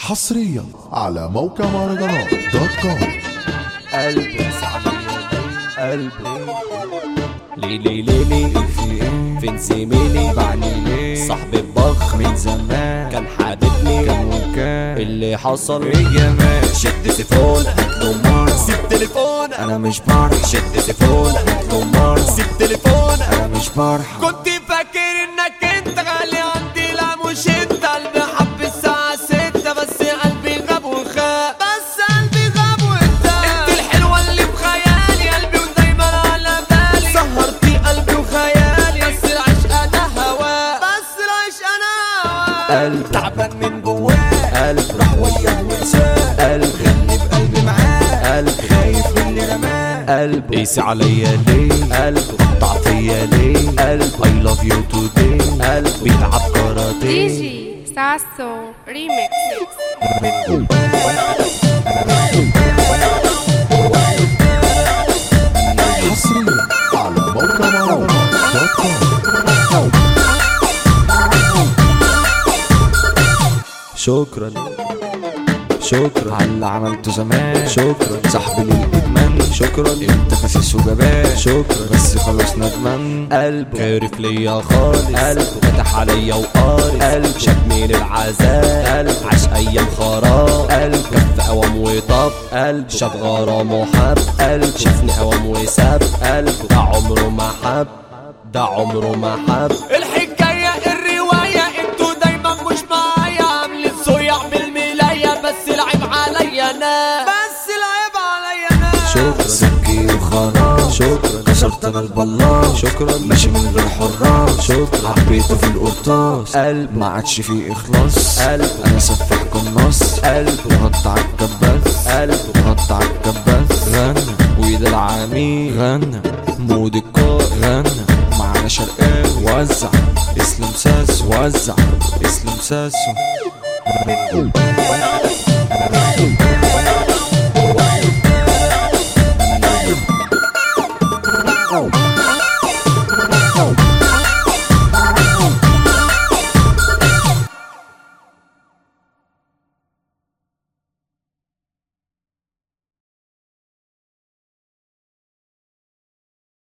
حصريا على موقع مهرجانات دوت كوم قلبي قلبي ليه ليه ليه ليه في ايه فين زميلي بعني ليه صاحبي البخ من زمان كان حاببني كان وكان اللي حصل ايه جمال شد تليفون هاتله مار سيب تليفون انا مش برح شد تليفون هاتله مار سيب تليفون انا مش برح كنت فاكر انك انت غالي عندي لا مش انت قلبي حب الساعة ستة بس قلبي غاب وخاب بس قلبي غاب وانت انت الحلوة اللي بخيالي قلبي ودايما على بالي سهرتي قلبي وخيالي بس العشق انا هوا بس العشق انا هوا قلب تعبان من جواه قلب راح وياه وانساه قلب غني بقلبي معاه قلب خايف من اللي رماه قلب قيسي عليا ليه قلب قطع فيا ليه قلب I love you today قلب بيلعب كاراتيه ديجي ساسو ريميكس حصريا على موقع مهرجانات دوت كوم شكرا شكرا على اللي عملته زمان شكرا صاحبي للادمان شكرا انت خسيس وجبان شكرا بس خلاص ندمان قلب كارف ليا خالص قلب. فتح عليا وقارص قلب. شدني للعذاب قلب. عاش ايام خراب قلب. كف قوام وطب قلب شاف غرام وحب قلب. شافني قوام وساب قلب ده عمره ما حب ده عمره ما حب الحكاية الرواية انتوا دايما مش معايا عاملين صيع بالملاية بس العيب عليا انا بس العيب عليا انا شكرا سكي وخلاص شكرا كسرت انا البلاط شكرا ماشي من غير حراس شكرا حبيته في القرطاس قلب ما عادش فيه اخلاص قلب انا سفاح قناص قلب وهقطع الكباس قلب وهقطع الكباس غنى ويد العميل غنى مود الكار غنى معانا شرقاوي وزع اسلام ساسو وزع اسلام ساسو